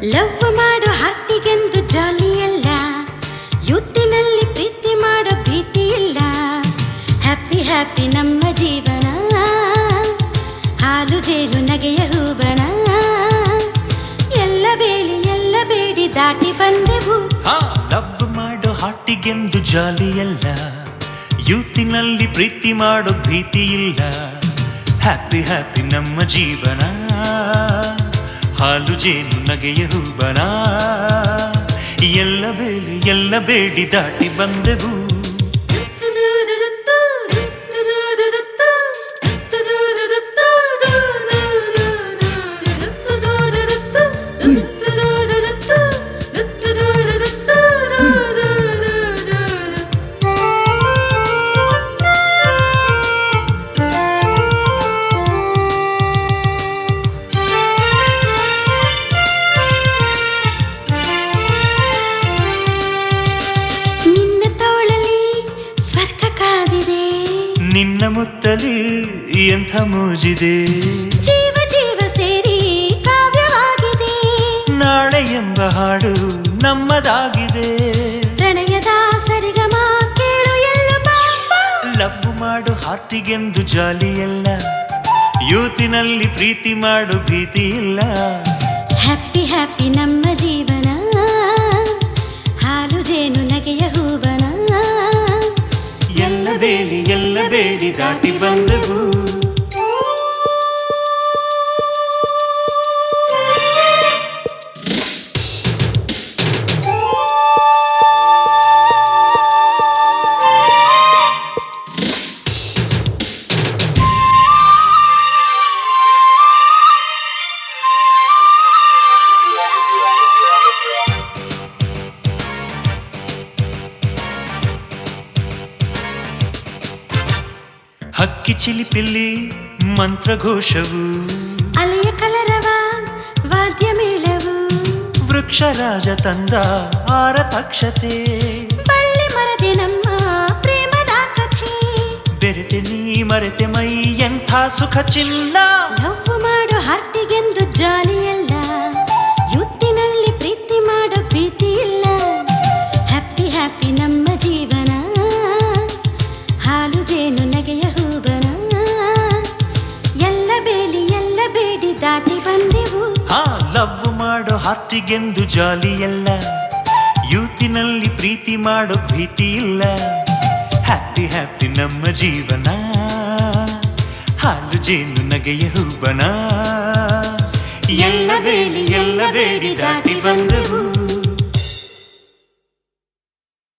love ಮಾಡೋ ಹಾರ್ಟಿಗೆಂದು ಜಾಲಿ ಅಲ್ಲ ಯುತ್ತಿನಲ್ಲಿ ಪ್ರೀತಿ ಮಾಡೋ ಭೀತಿ ಇಲ್ಲ ಹ್ಯಾಪಿ ಹ್ಯಾಪಿ ನಮ್ಮ ಜೀವನ ಹಾಲು ಜೇನು ನಗೆಯ ಹೂಬನ ಎಲ್ಲ ಬೇಲಿ ಎಲ್ಲ ಬೇಡಿ ದಾಟಿ ಬಂದೆವು ಹಾ ಲವ್ ಮಾಡೋ ಹಾಟಿಗೆಂದು ಜಾಲಿಯಲ್ಲ ಯೂತಿನಲ್ಲಿ ಪ್ರೀತಿ ಮಾಡೋ ಭೀತಿ ಇಲ್ಲ ಹ್ಯಾಪಿ ಹ್ಯಾಪಿ ನಮ್ಮ ಜೀವನ ಹಾಲು ಜೇನು ನಗೆಯ ಹೂಬನ ಎಲ್ಲ ಬೇಲಿ ಎಲ್ಲ ಬೇಡಿ ದಾಟಿ ಬಂದೆವು ನಿನ್ನ ತೋಳಲಿ ಸ್ವರ್ಗ ಕಾದಿದೆ ನಿನ್ನ ಮುತ್ತಲಿ ಎಂಥ ಮೋಜಿದೆ ಜೀವ ಜೀವ ಸೇರಿ ಕಾವ್ಯವಾಗಿದೆ ನಾಳೆ ಎಂಬ ಹಾಡು ನಮ್ಮದಾಗಿದೆ ಪ್ರಣಯದ ಸರಿಗಮ ಕೇಳು ಎಲ್ಲ ಬಾಬಾ ಲವ್ ಮಾಡು ಹಾರ್ಟಿಗೆಂದು ಜಾಲಿಯಲ್ಲ ಯೂತಿನಲ್ಲಿ ಪ್ರೀತಿ ಮಾಡು ಭೀತಿ ಇಲ್ಲ ಹ್ಯಾಪಿ ಹ್ಯಾಪಿ ನಮ್ಮ ಜೀವನ ಹಾಲು ಜೇನು ನಗೆಯ ಹೂವನ ಎಲ್ಲ ಬೇಲಿ ಎಲ್ಲ ಬೇಡಿ ದಾಟಿ ಬಂದವು ಹಕ್ಕಿ ಚಿಲಿಪಿಲ್ಲಿ ಮಂತ್ರಘೋಷವು ಅಲೆಯ ಕಲರವ ವಾದ್ಯ ಮೇಳವು ವೃಕ್ಷರಾಜ ತಂದ ಆರತಕ್ಷತೆ ಬಳ್ಳಿ ಮರದೆ ನಮ್ಮ ಪ್ರೇಮದ ಕಥೆ ಬೆರೆತೆ ನೀ ಮರೆತೆ ಮೈ ಎಂಥ ಸುಖ ಚಿನ್ನ ಲವ್ ಮಾಡೋ ಹಾರ್ಟಿಗೆಂದು ಜಾಲಿಯಲ್ಲ ಯುತ್ತಿನಲ್ಲಿ ಪ್ರೀತಿ ಮಾಡೋ ಪ್ರೀತಿ ಇಲ್ಲ ಹ್ಯಾಪಿ ಹ್ಯಾಪಿ ನಮ್ಮ ಜೀವನ ಹಾಲು ಜೇನು ನಗೆಯ ಹೂಬನ ಎಲ್ಲ ಬೇಲಿ ಎಲ್ಲ ಬೇಡಿ ದಾಟಿ ಬಂದೆವು ಹಾ ಲವ್ ಮಾಡೋ ಹಾರ್ಟಿಗೆಂದು ಜಾಲಿಯಲ್ಲ ಯೂತಿನಲ್ಲಿ ಪ್ರೀತಿ ಮಾಡೋ ಭೀತಿ ಇಲ್ಲ ಹ್ಯಾಪಿ ಹ್ಯಾಪಿ ನಮ್ಮ ಜೀವನ ಹಾಲು ಜೇನು ನಗೆಯ ಹೂಬನ ಎಲ್ಲ ಬೇಲಿ ಎಲ್ಲ ಬೇಡಿ ದಾಟಿ ಬಂದವು